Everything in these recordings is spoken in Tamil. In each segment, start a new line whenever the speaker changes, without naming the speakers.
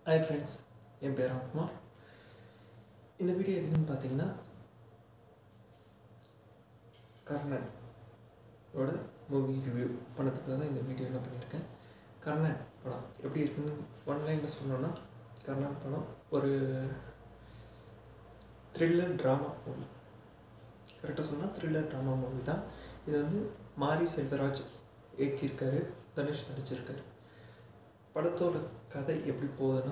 ஹாய் ஃப்ரெண்ட்ஸ் என் பேர் ராம்குமார் இந்த வீடியோ எதுக்குன்னு பார்த்தீங்கன்னா கர்ணன் ஓட மூவி ரிவ்யூ பண்ணதுக்காக தான் இந்த வீடியோ என்ன பண்ணியிருக்கேன் கர்ணன் படம் எப்படி இருக்குன்னு ஒன்லைனில் சொல்லணும்னா கர்ணன் படம் ஒரு த்ரில்லர் ட்ராமா மூவி கரெக்டாக சொன்னால் த்ரில்லர் ட்ராமா மூவி தான் இது வந்து மாரி செல்வராஜ் இயக்கியிருக்காரு தனுஷ் நடிச்சிருக்காரு படத்தோட கதை எப்படி போகுதுன்னா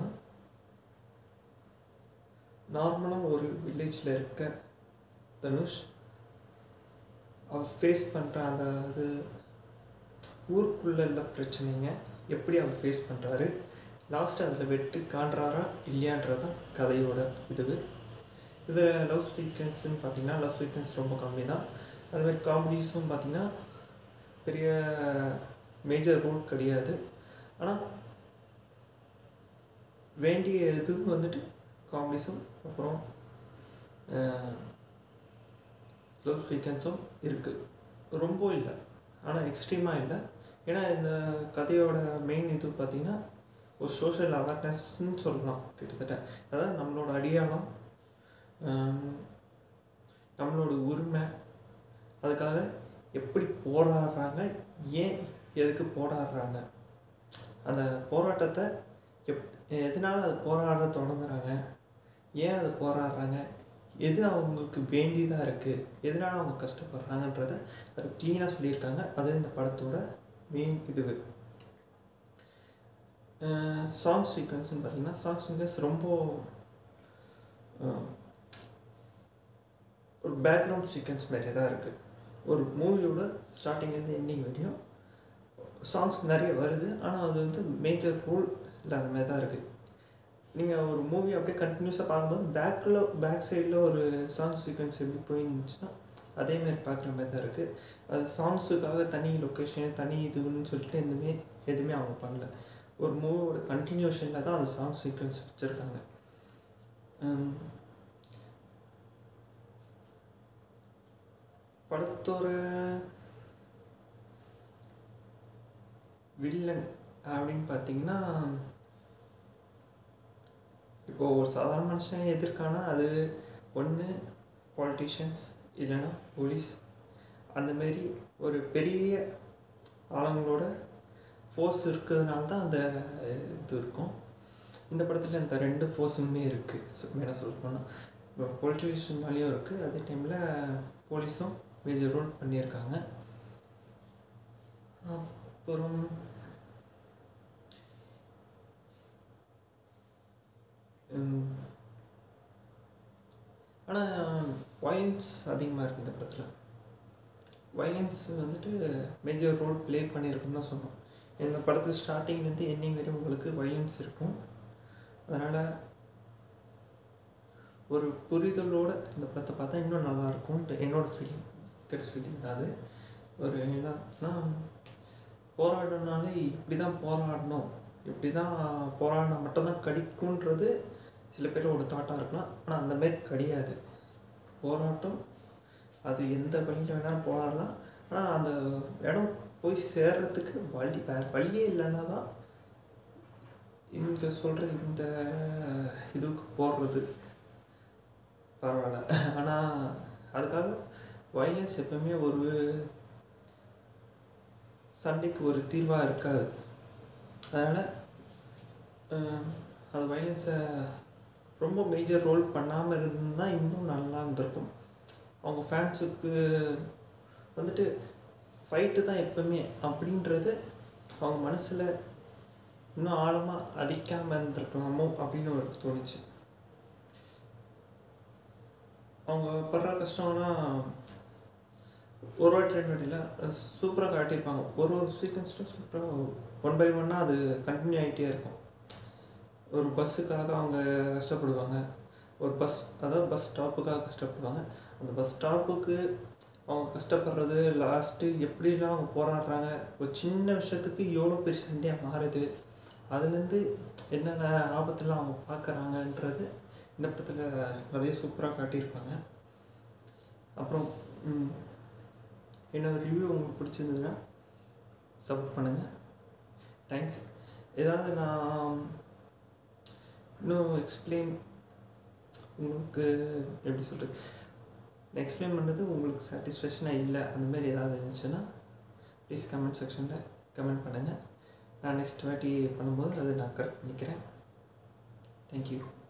நார்மலாக ஒரு வில்லேஜில் இருக்க தனுஷ் அவர் ஃபேஸ் பண்ணுற அந்த அது ஊருக்குள்ள உள்ள பிரச்சனைங்க எப்படி அவர் ஃபேஸ் பண்ணுறாரு லாஸ்ட் அதில் வெற்றி காண்றாரா இல்லையான்றது தான் கதையோட இது இதில் லவ் சீக்வன்ஸ்னு பார்த்தீங்கன்னா லவ் சீக்வன்ஸ் ரொம்ப கம்மி தான் அதுமாதிரி காமெடிஸும் பார்த்தீங்கன்னா பெரிய மேஜர் ரோல் கிடையாது ஆனால் வேண்டிய இது வந்துட்டு காமெடிஸும் அப்புறம் லவ் சீக்வன்ஸும் இருக்குது ரொம்ப இல்லை ஆனால் எக்ஸ்ட்ரீமாக இல்லை ஏன்னா இந்த கதையோட மெயின் இது பார்த்திங்கன்னா ஒரு சோஷியல் அவேர்னஸ்ன்னு சொல்லலாம் கிட்டத்தட்ட அதாவது நம்மளோட அடியாளம் நம்மளோட உரிமை அதுக்காக எப்படி போராடுறாங்க ஏன் எதுக்கு போராடுறாங்க அந்த போராட்டத்தை எப் எதனால அது போராட தொடங்குறாங்க ஏன் அது போராடுறாங்க எது அவங்களுக்கு வேண்டியதாக இருக்குது எதனால அவங்க கஷ்டப்படுறாங்கன்றத அது க்ளீனாக சொல்லியிருக்காங்க அது இந்த படத்தோட மெயின் இதுவு சாங் சீக்வன்ஸ்னு பார்த்தீங்கன்னா சாங் சீக்வன்ஸ் ரொம்ப ஒரு பேக்ரவுண்ட் சீக்வன்ஸ் மாதிரி தான் இருக்குது ஒரு மூவியோட ஸ்டார்டிங்லேருந்து எண்டிங் வரையும் சாங்ஸ் நிறைய வருது ஆனால் அது வந்து மேஜர் ரோல் இல்லாத மாதிரி தான் இருக்குது நீங்கள் ஒரு மூவி அப்படியே கண்டினியூஸாக பார்க்கும்போது பேக்கில் பேக் சைடில் ஒரு சாங் சீக்வன்ஸ் எப்படி போயிருந்துச்சுன்னா அதேமாரி பார்க்குற மாதிரி தான் இருக்குது அது சாங்ஸுக்காக தனி லொக்கேஷன் தனி இதுன்னு சொல்லிட்டு எதுவுமே எதுவுமே அவங்க பண்ணல ஒரு மூவியோட கண்டினியூஷனில் தான் அந்த சாங் சீக்வன்ஸ் வச்சுருக்காங்க படத்தோட வில்லன் அப்படின்னு பார்த்தீங்கன்னா இப்போது ஒரு சாதாரண மனுஷன் எதிர்க்கானா அது ஒன்று பாலிட்டிஷியன்ஸ் இல்லைன்னா போலீஸ் அந்தமாரி ஒரு பெரிய ஆளுங்களோட ஃபோர்ஸ் இருக்கிறதுனால தான் அந்த இது இருக்கும் இந்த படத்தில் இந்த ரெண்டு ஃபோர்ஸுமே இருக்குது மேலே சொல்ல போனால் இப்போ பொலிட்டிஷியன்னாலேயும் இருக்குது அதே டைமில் போலீஸும் மேஜர் ரோல் பண்ணியிருக்காங்க அப்புறம் ஆனால் வயலன்ஸ் அதிகமாக இருக்குது இந்த படத்தில் வயலன்ஸ் வந்துட்டு மேஜர் ரோல் ப்ளே பண்ணியிருக்குன்னு தான் சொன்னோம் இந்த படத்து ஸ்டார்டிங்லேருந்து எண்டிங் வரையும் உங்களுக்கு வயலன்ஸ் இருக்கும் அதனால் ஒரு புரிதலோடு இந்த படத்தை பார்த்தா இன்னும் நல்லாயிருக்கும் என்னோடய ஃபீலிங் கெட்ஸ் ஃபீலிங் தான் அது ஒரு என்னன்னா போராடனாலே இப்படி தான் போராடணும் இப்படி தான் போராடினா மட்டும்தான் கிடைக்குன்றது சில பேரோட தாட்டாக இருக்கலாம் ஆனால் அந்த மாதிரி கிடையாது போராட்டம் அது எந்த வழியில் வேணாலும் போராடலாம் ஆனால் அந்த இடம் போய் சேர்றதுக்கு வழி வேறு வழியே இல்லைன்னா தான் இங்கே சொல்கிற இந்த இதுக்கு போடுறது பரவாயில்ல ஆனால் அதுக்காக வயலன்ஸ் எப்பவுமே ஒரு சண்டைக்கு ஒரு தீர்வாக இருக்காது அதனால் அது வயலன்ஸை ரொம்ப மேஜர் ரோல் பண்ணாமல் இருந்தால் இன்னும் நல்லா இருந்திருக்கும் அவங்க ஃபேன்ஸுக்கு வந்துட்டு ஃபைட்டு தான் எப்பவுமே அப்படின்றது அவங்க மனசில் இன்னும் ஆழமாக அடிக்காமல் இருந்திருக்கலாமோ அப்படின்னு ஒரு தோணுச்சு அவங்க படுற கஷ்டம்னா ஒரு வாட்டி ரெண்டு வாட்டியில் சூப்பராக காட்டியிருப்பாங்க ஒரு ஒரு சீக்வன்ஸ்ட்டும் சூப்பராக ஒன் பை ஒன்னாக அது கண்டினியூ ஆகிட்டே இருக்கும் ஒரு பஸ்ஸுக்காக அவங்க கஷ்டப்படுவாங்க ஒரு பஸ் அதாவது பஸ் ஸ்டாப்புக்காக கஷ்டப்படுவாங்க அந்த பஸ் ஸ்டாப்புக்கு அவங்க கஷ்டப்படுறது லாஸ்ட்டு எப்படிலாம் அவங்க போராடுறாங்க ஒரு சின்ன விஷயத்துக்கு எவ்வளோ பெரிய சண்டையாக மாறுது அதுலேருந்து என்னென்ன ஆபத்துலாம் அவங்க பார்க்குறாங்கன்றது இந்த படத்தில் நிறைய சூப்பராக காட்டியிருப்பாங்க அப்புறம் என்னோடய ரிவ்யூ உங்களுக்கு பிடிச்சிருந்ததுன்னா சப்போர்ட் பண்ணுங்கள் தேங்க்ஸ் ஏதாவது நான் இன்னும் எக்ஸ்பிளைன் உங்களுக்கு எப்படி சொல்கிறது எக்ஸ்பிளைன் பண்ணுறது உங்களுக்கு சாட்டிஸ்ஃபேக்ஷனாக இல்லை அந்த மாதிரி ஏதாவது இருந்துச்சுன்னா ப்ளீஸ் கமெண்ட் செக்ஷனில் கமெண்ட் பண்ணுங்கள் நான் நெக்ஸ்ட் வாட்டி பண்ணும்போது அதை நான் கரெக்ட் பண்ணிக்கிறேன் தேங்க்யூ